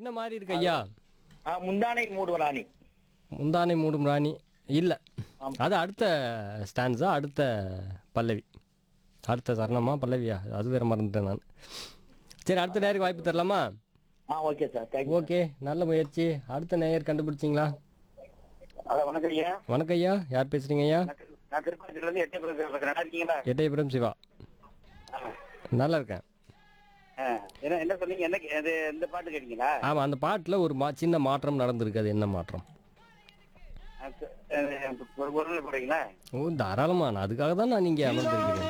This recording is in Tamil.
என்ன மாதிரி இருக்கு ஐயா ஆ, முந்தானை மூடுவராணி முந்தானை மூடும் ராணி இல்லை ஆமா. அது அடுத்த ஸ்டான்ஸா அடுத்த பல்லவி அடுத்த சரணமா பல்லவியா அது வேற மறந்துட்டேன் நான் சரி அடுத்த நேருக்கு வாய்ப்பு தரலாமா ஆ ஓகே சார் தேங்க்யூ ஓகே நல்ல முயற்சி அடுத்த நேயர் கண்டுபிடிச்சிங்களா அதான் வணக்கம் ஐயா வணக்கம் ஐயா யார் பேசுறீங்க ஐயா நான் திரு- நான் திருப்பதில இருந்து எட்டே பேசுறேன் நல்லா இருக்கீங்களா எட்டயபுரம் சிவா ஆ. நல்லா இருக்கேன் ஆ, என்ன என்ன சொன்னீங்க என்ன கே- இது இந்த பாட்டு கேட்டீங்களா ஆமாம் அந்த பாட்டில் ஒரு மா சின்ன மாற்றம் நடந்திருக்கு அது என்ன மாற்றம் ஆ, ச- ஆ, ஒரு பொருள் போடுறீங்களா ஓ தாராளமா நான் அதுக்காக தான் நான் இங்கே அமர்ந்திருக்கிறேன்